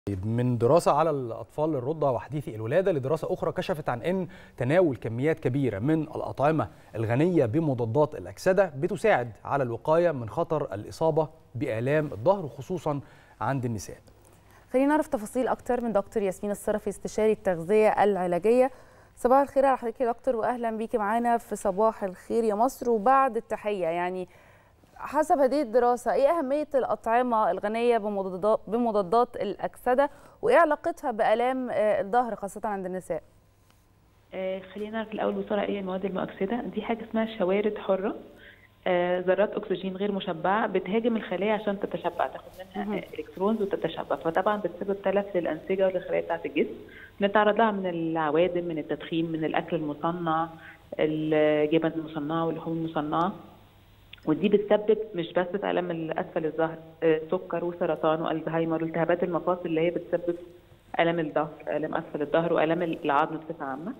من دراسة على الأطفال الرضع وحديثي الولادة لدراسة أخرى كشفت عن أن تناول كميات كبيرة من الأطعمة الغنية بمضادات الأكسدة بتساعد على الوقاية من خطر الإصابة بآلام الظهر خصوصا عند النساء خلينا نعرف تفاصيل أكتر من دكتور ياسمين الصرفي استشاري التغذية العلاجية صباح الخير على حضرتك يا دكتور وأهلا بيكي معانا في صباح الخير يا مصر وبعد التحية يعني حسب هذه الدراسة إيه أهمية الأطعمة الغنية بمضادات, بمضادات الأكسدة وإيه علاقتها بآلام الظهر خاصة عند النساء؟ آه خلينا نعرف الأول بسرعة إيه المواد المؤكسدة دي حاجة اسمها شوارد حرة آه ذرات أكسجين غير مشبعة بتهاجم الخلايا عشان تتشبع تاخد منها إلكترونز وتتشبع فطبعا بتسبب تلف للأنسجة والخلايا بتاعة الجسم بنتعرض لها من العوادم من التدخين من الأكل المصنع الجبن المصنعة واللحوم المصنعة ودي بتسبب مش بس في الام اسفل الظهر سكر وسرطان والزهايمر والتهابات المفاصل اللي هي بتسبب الم الظهر الم اسفل الظهر والام العظم بصفه عامه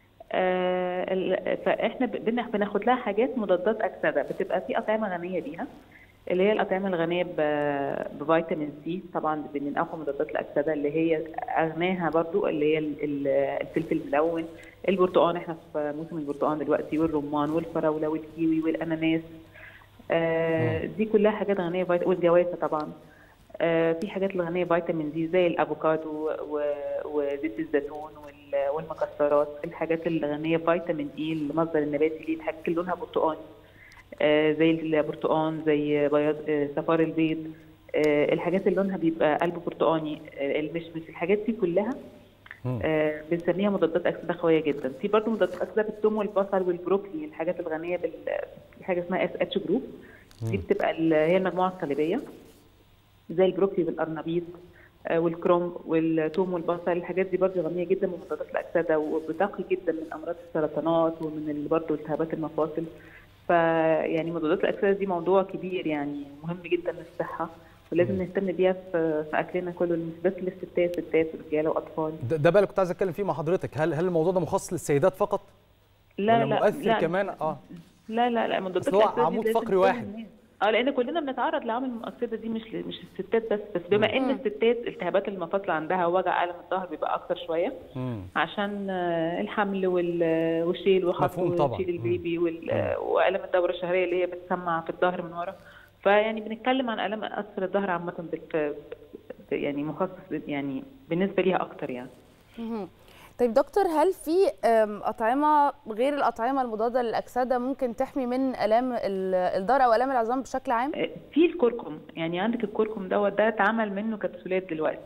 فاحنا بناخد لها حاجات مضادات اكسده بتبقى في اطعمه غنيه بيها اللي هي الاطعمه الغنيه بفيتامين سي طبعا من اقوى مضادات الاكسده اللي هي اغناها برضو اللي هي الفلفل الملون البرتقال احنا في موسم البرتقال دلوقتي والرمان والفراوله والكيوي والاناناس آه دي كلها حاجات غنيه فيتامين والجوافه طبعا آه في حاجات الغنيه فيتامين دي زي الافوكادو وزيت الزيتون والمكسرات الحاجات الغنيه فيتامين اي المصدر النباتي اللي يتحكي لونها برتقاني آه زي البرتقان زي بياض صفار البيض الحاجات اللي لونها بيبقى قلب برتقاني المشمش الحاجات دي كلها آه بنسميها مضادات اكسده قويه جدا في برضه مضادات اكسده بالثوم والبصل والبروكلي الحاجات الغنيه بحاجه اسمها اس اتش جروب دي بتبقى هي المجموعه الصليبيه زي البروكلي والقرنبيط آه والكروم والثوم والبصل الحاجات دي برضه غنيه جدا بمضادات الاكسده وبتقي جدا من امراض السرطانات ومن برضه التهابات المفاصل فيعني مضادات الاكسده دي موضوع كبير يعني مهم جدا للصحه ولازم نهتم بيها في, في اكلنا كله مش بس للستات ستات ورجاله واطفال ده, ده بقى اللي كنت عايز اتكلم فيه مع حضرتك هل هل الموضوع ده مخصص للسيدات فقط لا ولا لا مؤثر لا كمان اه لا لا لا مضادات هو عمود فقري واحد اه لان كلنا بنتعرض لعوامل المؤكسده دي مش مش الستات بس بس بما ان الستات التهابات المفاصل عندها وجع الم الظهر بيبقى اكتر شويه مم. عشان الحمل والشيل وخط وشيل البيبي والم الدوره الشهريه اللي هي بتسمع في الظهر من ورا فيعني بنتكلم عن الام اسفل الظهر عامه يعني مخصص يعني بالنسبه ليها اكتر يعني طيب دكتور هل في اطعمه غير الاطعمه المضاده للاكسده ممكن تحمي من الام الظهر او الام العظام بشكل عام في الكركم يعني عندك الكركم دوت ده اتعمل منه كبسولات دلوقتي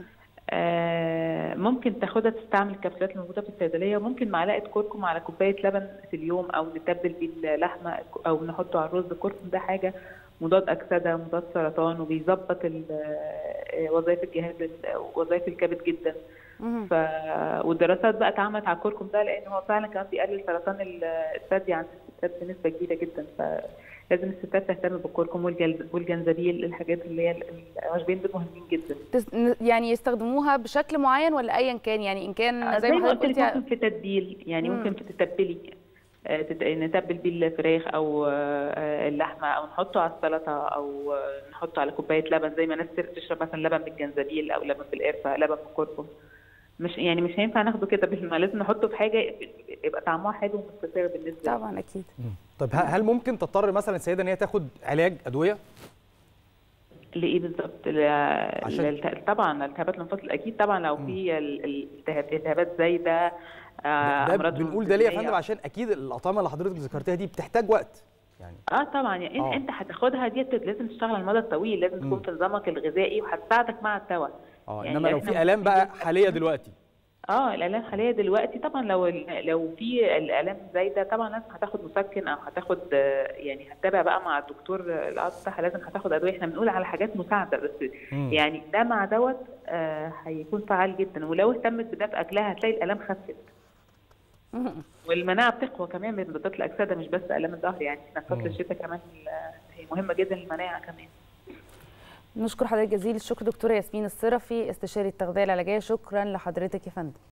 آه ممكن تاخدها تستعمل الكبسولات الموجوده في الصيدليه وممكن معلقه كركم على كوبايه لبن في اليوم او نتبل بيه اللحمه او نحطه على الرز الكركم ده حاجه مضاد اكسده مضاد سرطان وبيظبط وظائف الجهاز وظائف الكبد جدا ف والدراسات بقى اتعملت على الكركم ده لان هو فعلا كمان بيقلل سرطان الثدي عند الستات بنسبه كبيره جدا فلازم الستات تهتم بالكركم والجنزبيل الحاجات اللي هي العشبين دول مهمين جدا يعني يستخدموها بشكل معين ولا ايا كان يعني ان كان زي ما قلت ممكن في تتبيل يعني مم. ممكن تتبلي نتبل بيه الفراخ او اللحمه او نحطه على السلطه او نحطه على كوبايه لبن زي ما الناس تشرب مثلا لبن بالجنزبيل او لبن بالقرفه لبن بالكركم مش يعني مش هينفع ناخده كده بالماء لازم نحطه في حاجه يبقى طعمها حلو ومستساغ بالنسبه طبعا اكيد طب هل ممكن تضطر مثلا السيده ان هي تاخد علاج ادويه؟ لايه بالظبط؟ عشان طبعا التهابات المفاصل اكيد طبعا لو في التهابات زايده ده بنقول ده ليه يا فندم عشان اكيد الاطعمه اللي حضرتك ذكرتها دي بتحتاج وقت يعني اه طبعا يعني آه. انت هتاخدها دي لازم تشتغل على المدى الطويل لازم تكون في نظامك الغذائي وهتساعدك مع الدواء اه يعني انما لو في الام بقى حاليه دلوقتي اه الالام حاليه دلوقتي طبعا لو لو في الالام زايده طبعا لازم هتاخد مسكن او هتاخد يعني هتتابع بقى مع الدكتور العضو بتاعها لازم هتاخد ادويه احنا بنقول على حاجات مساعده بس مم. يعني ده مع دوت آه هيكون فعال جدا ولو اهتمت بده في اكلها هتلاقي الالام خفت والمناعه بتقوى كمان من مضادات الاكسده مش بس الام الظهر يعني احنا فصل الشتاء كمان هي مهمه جدا للمناعه كمان نشكر حضرتك جزيل الشكر دكتوره ياسمين الصرفي استشاري التغذيه العلاجيه شكرا لحضرتك يا فندم